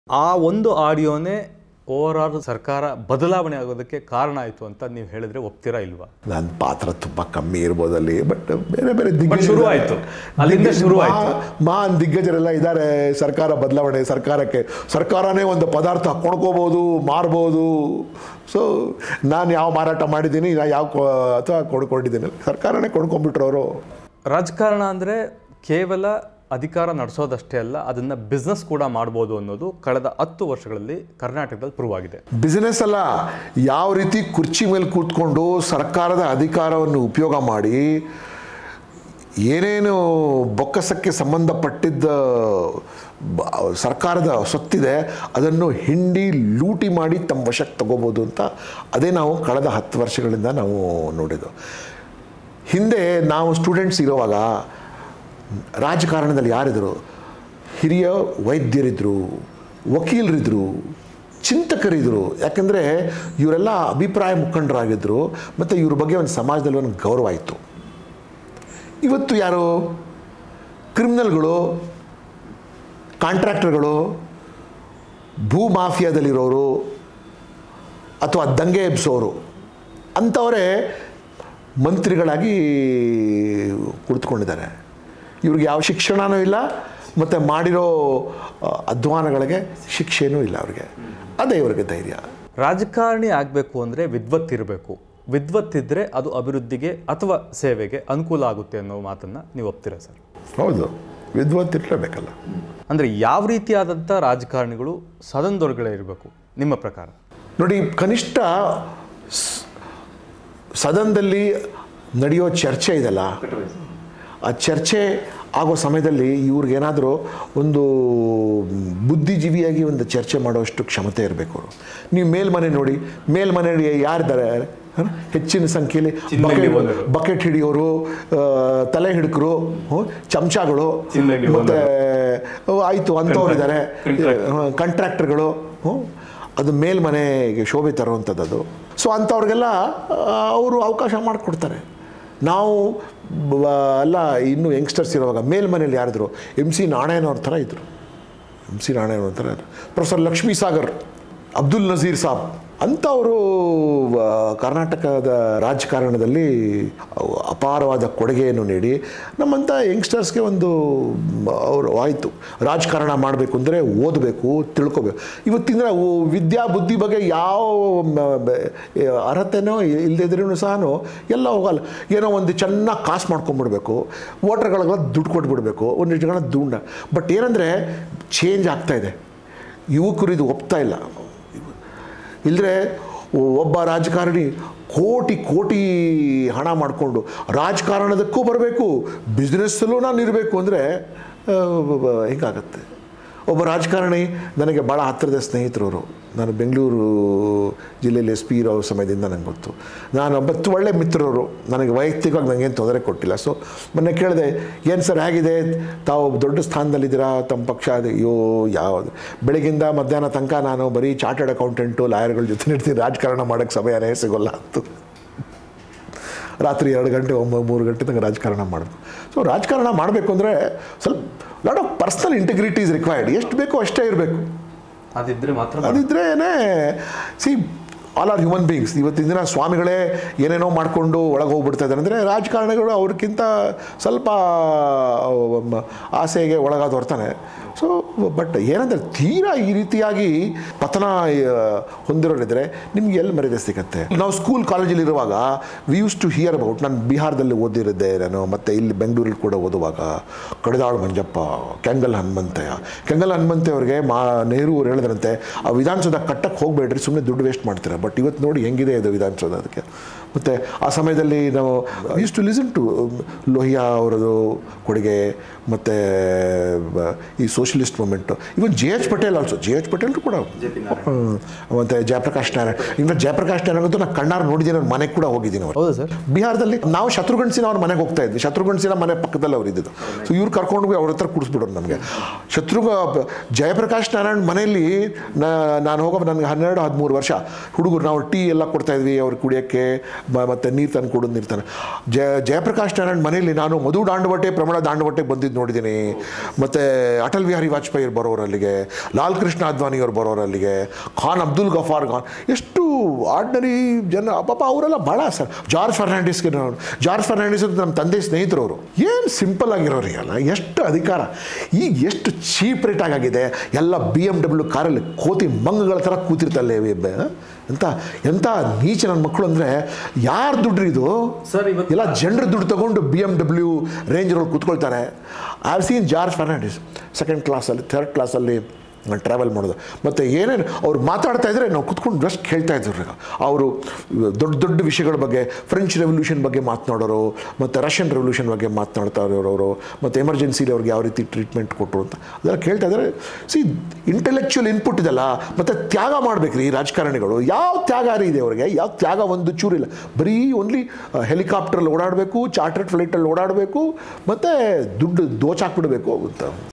ಆ ಒಂದು ಆಡಿಯೋನೇ over all ಸರ್ಕಾರ ಬದಲಾವಣೆ ಆಗೋದಕ್ಕೆ ಕಾರಣ ಆಯಿತು ಅಂತ ನೀವು ಹೇಳಿದ್ರೆ ಒಪ್ತೀರಾ ಇಲ್ವಾ ನನ್ನ ಪಾತ್ರ ತುಂಬ ಕಮ್ಮಿ ಇರ್ಬೋದು ಅಲ್ಲಿ ಬಟ್ ಬೇರೆ ಬೇರೆ But ಶುರುವಾಯ್ತು. ಅಲ್ಲಿಂದ ಶುರುವಾಯ್ತು. ಮಾನ್ ದಿಗ್ಗಜರೆಲ್ಲ ಇದ್ದಾರೆ ಸರ್ಕಾರ ಬದಲಾವಣೆ ಸರ್ಕಾರಕ್ಕೆ ಸರ್ಕಾರನೇ ಒಂದು ಪದಾರ್ಥ ಕೊಂಡ್ಕೋಬೋದು ಮಾರ್ಬೋದು ಸೊ ನಾನು ಯಾವ ಮಾರಾಟ ಮಾಡಿದ್ದೀನಿ ನಾ ಯಾವ ಕೊ- ಅಥವಾ ಕೊಂಡ್ಕೊಂಡಿದ್ದೀನಿ ಸರ್ಕಾರನೇ ಕೊಂಡ್ಕೊಂಡ್ಬಿಟ್ರು ಅವರು ರಾಜಕಾರಣ ಅಂದರೆ ಕೇವಲ ಅಧಿಕಾರ ನಡೆಸೋದಷ್ಟೇ ಅಲ್ಲ ಅದನ್ನು ಬಿಸ್ನೆಸ್ ಕೂಡ ಮಾಡ್ಬೋದು ಅನ್ನೋದು ಕಳೆದ ಹತ್ತು ವರ್ಷಗಳಲ್ಲಿ ಕರ್ನಾಟಕದಲ್ಲಿ ಪ್ರೂವ್ ಆಗಿದೆ ಬಿಸಿನೆಸ್ ಅಲ್ಲ ಯಾವ ರೀತಿ ಕುರ್ಚಿ ಮೇಲೆ ಕೂತ್ಕೊಂಡು ಸರ್ಕಾರದ ಅಧಿಕಾರವನ್ನು ಉಪಯೋಗ ಮಾಡಿ ಏನೇನು ಬೊಕ್ಕಸಕ್ಕೆ ಸಂಬಂಧಪಟ್ಟಿದ್ದ ಬ- ಸರ್ಕಾರದ ಸೊತ್ತಿದೆ ಅದನ್ನು ಹಿಂಡಿ ಲೂಟಿ ಮಾಡಿ ತಮ್ಮ ವಶಕ್ಕೆ ತಗೋಬೋದು ಅಂತ ಅದೇ ನಾವು ಕಳೆದ ಹತ್ತು ವರ್ಷಗಳಿಂದ ನಾವು ನೋಡಿದ್ದು ಹಿಂದೆ ನಾವು ಸ್ಟೂಡೆಂಟ್ಸ್ ಇರುವಾಗ ರಾಜಕಾರಣದಲ್ಲಿ ಯಾರಿದ್ರು ಹಿರಿಯ ವೈದ್ಯರಿದ್ದರು ವಕೀಲರಿದ್ದರು ಚಿಂತಕರಿದ್ದರು ಯಾಕಂದರೆ ಇವರೆಲ್ಲ ಅಭಿಪ್ರಾಯ ಮುಖಂಡರಾಗಿದ್ದರು ಮತ್ತು ಇವ್ರ ಬಗ್ಗೆ ಒಂದು ಸಮಾಜದಲ್ಲಿ ಒಂದು ಗೌರವ ಇತ್ತು ಇವತ್ತು ಯಾರು ಕ್ರಿಮಿನಲ್ಗಳು ಕಾಂಟ್ರಾಕ್ಟರ್ಗಳು ಭೂ ಮಾಫಿಯಾದಲ್ಲಿರೋರು ಅಥವಾ ದಂಗೆ ಎಬ್ಸೋರು ಅಂಥವರೇ ಮಂತ್ರಿಗಳಾಗಿ ಕುಳಿತುಕೊಂಡಿದ್ದಾರೆ ಇವ್ರಿಗೆ ಯಾವ ಶಿಕ್ಷಣನೂ ಇಲ್ಲ ಮತ್ತು ಮಾಡಿರೋ ಆ, ಅಧ್ವಾನಗಳಿಗೆ ಶಿಕ್ಷೆನೂ ಇಲ್ಲ ಅವ್ರಿಗೆ ಅದೇ ಇವ್ರಿಗೆ ಧೈರ್ಯ ರಾಜಕಾರಣಿ ಆಗಬೇಕು ಅಂದರೆ ವಿದ್ವತ್ತಿರಬೇಕು ವಿದ್ವತ್ತಿದ್ರೆ ಅದು ಅಭಿವೃದ್ಧಿಗೆ ಅಥವಾ ಸೇವೆಗೆ ಅನುಕೂಲ ಆಗುತ್ತೆ ಅನ್ನೋ ಮಾತನ್ನು ನೀವು ಒಪ್ತೀರಾ ಸರ್ ಹೌದು ವಿದ್ವತ್ತಿರಲೇಬೇಕಲ್ಲ ಅಂದರೆ ಯಾವ ರೀತಿಯಾದಂಥ ರಾಜಕಾರಣಿಗಳು ಸದನದೊಳಗಡೆ ಇರಬೇಕು ನಿಮ್ಮ ಪ್ರಕಾರ ನೋಡಿ ಕನಿಷ್ಠ ಸ್- ಸದನದಲ್ಲಿ ನಡೆಯೋ ಚರ್ಚೆ ಇದೆಲ್ಲ ಆ ಚರ್ಚೆ ಆಗೋ ಸಮಯದಲ್ಲಿ ಇವ್ರಿಗೇನಾದರೂ ಒಂದು ಬುದ್ಧಿಜೀವಿಯಾಗಿ ಒಂದು ಚರ್ಚೆ ಮಾಡೋಷ್ಟು ಕ್ಷಮತೆ ಇರಬೇಕು ಅವರು ನೀವು ಮೇಲ್ಮನೆ ನೋಡಿ ಮೇಲ್ಮನೆಯಲ್ಲಿ ಯಾರಿದ್ದಾರೆ ಹ? ಹೆಚ್ಚಿನ ಸಂಖ್ಯೆಯಲ್ಲಿ ಚಿನ್ನಂಗಡಿ ಬಕೆಟ್ ಓನರು. ಬಕೆಟ್ ಹಿಡಿಯೋರು ಆ, ತಲೆ ಹಿಡ್ಕರು ಹ್ಮ್, ಚಮಚಗಳು ಚಿನ್ನಂಗಡಿ ಮತ್ತೆ ಆಯಿತು ಅಂಥವ್ರು ಇದ್ದಾರೆ Contractor. ಕಂಟ್ರಾಕ್ಟರ್ಗಳು ಅದು ಮೇಲ್ಮನೆಗೆ ಶೋಭೆ ತರುವಂಥದ್ದು ಅದು ಸೊ ಅಂಥವ್ರಿಗೆಲ್ಲ ಅವರು ಅವಕಾಶ ಮಾಡಿಕೊಡ್ತಾರೆ ನಾವು ಬ- ಎಲ್ಲ ಇನ್ನೂ ಯಂಗ್ಸ್ಟರ್ಸ್ ಇರುವಾಗ ಮೇಲ್ಮನೇಲಿ ಯಾರಿದ್ರು ಎಮ್ ಸಿ ನಾರಾಯಣವ್ರ ಥರ ಇದ್ದರು ಎಮ್ ಸಿ ನಾರಾಯಣವ್ರ ಥರ ಇದ್ರು ಪ್ರೊಫೆಸರ್ ಲಕ್ಷ್ಮೀ ಸಾಗರ್ ಅಬ್ದುಲ್ ನಜೀರ್ ಸಾಬ್ ಅಂಥವರು ಆ, ಕರ್ನಾಟಕದ ರಾಜಕಾರಣದಲ್ಲಿ ಅವ್ ಅಪಾರವಾದ ಕೊಡುಗೆಯನ್ನು ನೀಡಿ ನಮ್ಮಂಥ ಯಂಗ್ಸ್ಟರ್ಸ್ಗೆ ಒಂದು ಅವರು ಆಯಿತು ರಾಜಕಾರಣ ಮಾಡಬೇಕು ಅಂದರೆ ಓದಬೇಕು ತಿಳ್ಕೊಬೇಕು ಇವತ್ತಿನ ದಿನ ಓ- ವಿದ್ಯಾ ಬುದ್ಧಿ ಬಗ್ಗೆ ಯಾವ ಮ- ಬ- ಅರ್ಹತೆನೋ ಇಲ್ಲದಿದ್ರೂ ಸಹ ಎಲ್ಲ ಹೋಗಲ್ಲ ಏನೋ ಒಂದು ಚೆನ್ನಾಗಿ ಕಾಸು ಮಾಡ್ಕೊಂಡ್ಬಿಡ್ಬೇಕು ವೋಟರ್ಗಳಿಗೆಲ್ಲ ದುಡ್ಡು ಕೊಟ್ಬಿಡ್ಬೇಕು ಒಂದಿಷ್ಟು ಜನ ದುಂಡ ಬಟ್ ಏನಂದರೆ ಚೇಂಜ್ ಆಗ್ತಾ ಇದೆ ಯುವಕರು ಇದು ಒಪ್ತಾ ಇಲ್ಲ ಇಲ್ಲದ್ರೆ ಒಬ್ಬ ರಾಜಕಾರಣಿ ಕೋಟಿ ಕೋಟಿ ಹಣ ಮಾಡಿಕೊಂಡು ರಾಜಕಾರಣದಕ್ಕೂ ಬರಬೇಕು ಬಿಸ್ನೆಸ್ಸಲ್ಲೂ ನಾನು ಇರಬೇಕು ಅಂದರೆ ಹೇಗಾಗತ್ತೆ ಒಬ್ಬ ರಾಜಕಾರಣಿ ನನಗೆ ಭಾಳ ಹತ್ತಿರದ ಸ್ನೇಹಿತರು ಅವರು ನಾನು ಬೆಂಗಳೂರು ಜಿಲ್ಲೆಯಲ್ಲಿ ಎಸ್ ಪಿ ಇರೋ ಸಮಯದಿಂದ ನಂಗೆ ಗೊತ್ತು ನಾನು ಒಬ್ಬತ್ತು ಒಳ್ಳೆ ಮಿತ್ರರು ನನಗೆ ವೈಯಕ್ತಿಕವಾಗಿ ನನಗೇನು ತೊಂದರೆ ಕೊಟ್ಟಿಲ್ಲ ಸೊ ಮೊನ್ನೆ ಕೇಳಿದೆ ಏನು ಸರ್ ಹೇಗಿದೆ ತಾವು ದೊಡ್ಡ ಸ್ಥಾನದಲ್ಲಿದ್ದೀರಾ ತಮ್ಮ ಪಕ್ಷ ಅದು ಅಯ್ಯೋ ಯಾವುದು ಬೆಳಗಿಂದ ಮಧ್ಯಾಹ್ನ ತನಕ ನಾನು ಬರೀ ಚಾರ್ಟರ್ಡ್ ಅಕೌಂಟೆಂಟು ಲಾಯರ್ಗಳ ಜೊತೆ ಇರ್ತೀನಿ ರಾಜಕಾರಣ ಮಾಡೋಕ್ಕೆ ಸಮಯನೇ ಸಿಗೋಲ್ಲ ಅಂತ ರಾತ್ರಿ ಎರಡು ಗಂಟೆ ಒಂಬ ಮೂರು ಗಂಟೆ ತನಕ ರಾಜಕಾರಣ ಮಾಡಬೇಕು ಸೊ ರಾಜಕಾರಣ ಮಾಡಬೇಕು ಅಂದರೆ ಸ್ವಲ್ಪ lot of personal integrity is required ಎಷ್ಟು ಬೇಕೋ ಅಷ್ಟೇ ಇರಬೇಕು ಅದಿದ್ರೆ ಮಾತ್ರ ಅದಿದ್ರೇನೆ see all are human beings ಇವತ್ತಿನ ದಿನ ಸ್ವಾಮಿಗಳೇ ಏನೇನೋ ಮಾಡಿಕೊಂಡು ಒಳಗೆ ಹೋಗ್ಬಿಡ್ತಾ ಇದ್ದಾರೆ ಅಂದರೆ ರಾಜಕಾರಣಿಗಳು ಅವ್ರಿಗಿಂತ ಸ್ವಲ್ಪ ಮ- ಆಸೆಗೆ ಒಳಗಾದವ್ರ್ತಾನೆ ಸೊ ಬಟ್ ಏನಂದರೆ ತೀರಾ ಈ ರೀತಿಯಾಗಿ ಪತನ ಆ, ಹೊಂದಿರೋರಿದ್ರೆ ನಿಮ್ಗೆ ಎಲ್ಲಿ ಮರ್ಯಾದೆ ಸಿಗುತ್ತೆ ನಾವು ಸ್ಕೂಲ್ ಕಾಲೇಜಲ್ಲಿ ಇರುವಾಗ we use to hear about ನಾನು ಬಿಹಾರದಲ್ಲಿ ಓದಿರಿದ್ದೆ ನಾನು ಮತ್ತು ಇಲ್ಲಿ ಬೆಂಗಳೂರಲ್ಲಿ ಕೂಡ ಓದುವಾಗ ಕಡಿದಾಳು ಮಂಜಪ್ಪ ಕೆಂಗಲ್ ಹನುಮಂತಯ್ಯ ಕೆಂಗಲ್ ಹನುಮಂತಯ್ಯ ಅವ್ರಿಗೆ ಮಾ ನೆಹರು ಅವ್ರು ಹೇಳಿದ್ರಂತೆ ಆ ವಿಧಾನಸೌಧ ಕಟ್ಟಕ್ಕೆ ಹೋಗಬೇಡ್ರಿ ಸುಮ್ಮನೆ ದುಡ್ಡು ವೇಸ್ಟ್ ಮಾಡ್ತೀರಾ ಬಟ್ ಇವತ್ತು ನೋಡಿ ಹೆಂಗಿದೆ ಇದು ವಿಧಾನಸೌಧ ಅದಕ್ಕೆ ಮತ್ತು ಆ ಸಮಯದಲ್ಲಿ ನಾವು use to listen to Lohia ಅವರದು ಕೊಡುಗೆ ಮತ್ತು ಈ socialist movement even J H Patel also J H Patel ಕೂಡ ಹ್ಮ್. ಮತ್ತು ಜಯಪ್ರಕಾಶ್ ನಾರಾಯಣ್ ಇನ್ನು ಜಯಪ್ರಕಾಶ್ ನಾರಾಯಣ್ ಅಂತೂ ನಾನು ಕಣ್ಣಾರು ನೋಡಿದ್ದೀನಿ ಅವ್ರ ಮನೆಗೆ ಕೂಡ ಹೋಗಿದ್ದೀನಿ ಅವ್ರು ಹೌದಾ ಸರ್ ಬಿಹಾರದಲ್ಲಿ ನಾವು ಶತ್ರುಘ್ನ ಸಿನ್ಹಾ ಅವ್ರ ಮನೆಗೆ ಹೋಗ್ತಾ ಇದ್ವಿ ಶತ್ರುಘ್ನ ಸಿನ್ಹಾ ಮನೆ ಪಕ್ಕದಲ್ಲಿ ಅವ್ರು ಇದ್ದಿದ್ದು ಸೊ ಇವ್ರು ಕರ್ಕೊಂಡು ಹೋಗಿ ಅವ್ರ ಹತ್ರ ಕುಡಿಸ್ಬಿಡೋರು ನಮಗೆ ಶತ್ರುಘ ಜಯಪ್ರಕಾಶ್ ನಾರಾಯಣ್ ಮನೆಯಲ್ಲಿ ನಾ- ನಾನು ಹೋಗೋ ನನಗೆ ಹನ್ನೆರಡು ಹದಿಮೂರು ವರ್ಷ ಹುಡುಗರು ನಾವು ಟೀ ಎಲ್ಲ ಕೊಡ್ತಾ ಇದ್ವಿ ಅವ್ರು ಕುಡಿಯೋಕ್ಕೆ ಮ- ಮತ್ತೆ ನೀರು ತಂದು ಕೊಡೋದು ನೀರು ತಂದು ಜಯ ಜಯಪ್ರಕಾಶ್ ನಾರಾಯಣ್ ಮನೆಯಲ್ಲಿ ನಾನು ಮಧು ದಾಂಡವಟೆ ಪ್ರಮಣ ದಾಂಡವಟೆ ಬಂದಿದ್ದು ನೋಡಿದ್ದೀನಿ ಮತ್ತು ಅಟಲ್ ಬಿಹಾರಿ ವಾಜಪೇಯಿ ಅವ್ರು ಬರೋರು ಅಲ್ಲಿಗೆ ಲಾಲ್ ಕೃಷ್ಣ ಅದ್ವಾನಿ ಅವ್ರು ಬರೋರು ಅಲ್ಲಿಗೆ ಖಾನ್ ಅಬ್ದುಲ್ ಗಫಾರ್ ಖಾನ್ ಎಷ್ಟು ಆರ್ಡಿನರಿ ಜನ ಪಾಪ ಅವರೆಲ್ಲ ಭಾಳ ಸರ್ ಜಾರ್ಜ್ ಫರ್ನಾಂಡಿಸ್ಗೆ ನಾವು ಜಾರ್ಜ್ ಫರ್ನಾಂಡಿಸ್ ಅಂತ ನಮ್ಮ ತಂದೆ ಸ್ನೇಹಿತರು ಅವರು ಏನು ಸಿಂಪಲ್ ಆಗಿರೋರಿಗಲ್ಲ ಎಷ್ಟು ಅಧಿಕಾರ ಈಗ ಎಷ್ಟು ಚೀಪ್ ರೇಟ್ ಆಗಿದೆ ಎಲ್ಲ ಬಿ ಎಮ್ ಡಬ್ಲ್ಯೂ ಕಾರಲ್ಲಿ ಕೋತಿ ಮಂಗಗಳ ಥರ ಕೂತಿರ್ತಲ್ಲ ಎಂತ ಎಂಥ ನೀಚ ನನ್ನ ಮಕ್ಕಳು ಅಂದರೆ ಯಾರು ದುಡ್ಡು ಇದು ಸರ್, ಇವತ್ತು- ಎಲ್ಲ ಜನರ ದುಡ್ಡು ತಗೊಂಡು B M W range road ಕೂತ್ಕೊಳ್ತಾರೆ I seen George Fernandes second ಕ್ಲಾಸಲ್ಲಿ ಥರ್ಡ್ ಕ್ಲಾಸಲ್ಲಿ ಟ್ರಾವೆಲ್ ಮಾಡೋದು ಮತ್ತು ಏನೇನು ಅವ್ರು ಮಾತಾಡ್ತಾ ಇದ್ರೆ ನಾವು ಕುತ್ಕೊಂಡು ಜಸ್ಟ್ ಕೇಳ್ತಾ ಇದ್ರು ಅವರು ದೊಡ್ಡ ದೊಡ್ಡ ವಿಷಯಗಳ ಬಗ್ಗೆ ಫ್ರೆಂಚ್ ರೆವಲ್ಯೂಷನ್ ಬಗ್ಗೆ ಮಾತನಾಡೋರು ಮತ್ತು ರಷ್ಯನ್ ರೆವಲ್ಯೂಷನ್ ಬಗ್ಗೆ ಮಾತನಾಡ್ತಾ ಇರೋರು ಅವರು ಮತ್ತು ಎಮರ್ಜೆನ್ಸಿಲಿ ಅವ್ರಿಗೆ ಯಾವ ರೀತಿ ಟ್ರೀಟ್ಮೆಂಟ್ ಕೊಟ್ಟರು ಅಂತ ಅದೆಲ್ಲ ಕೇಳ್ತಾ ಇದ್ದಾರೆ ಸಿ ಇಂಟೆಲೆಕ್ಚುಯಲ್ ಇನ್ಪುಟ್ ಇದೆಲ್ಲ ಮತ್ತು ತ್ಯಾಗ ಮಾಡ್ಬೇಕ್ರಿ ಈ ರಾಜಕಾರಣಿಗಳು ಯಾವ ತ್ಯಾಗ ರೀ ಇದೆ ಅವ್ರಿಗೆ ಯಾವ ತ್ಯಾಗ ಒಂದು ಚೂರಿಲ್ಲ ಬರೀ ಓನ್ಲಿ ಹೆಲಿಕಾಪ್ಟ್ರಲ್ಲಿ ಓಡಾಡಬೇಕು ಚಾರ್ಟರ್ಡ್ ಫ್ಲೈಟಲ್ಲಿ ಓಡಾಡಬೇಕು ಮತ್ತು ದುಡ್ಡು ದೋಚಾಕ್ಬಿಡಬೇಕು ಅಂತ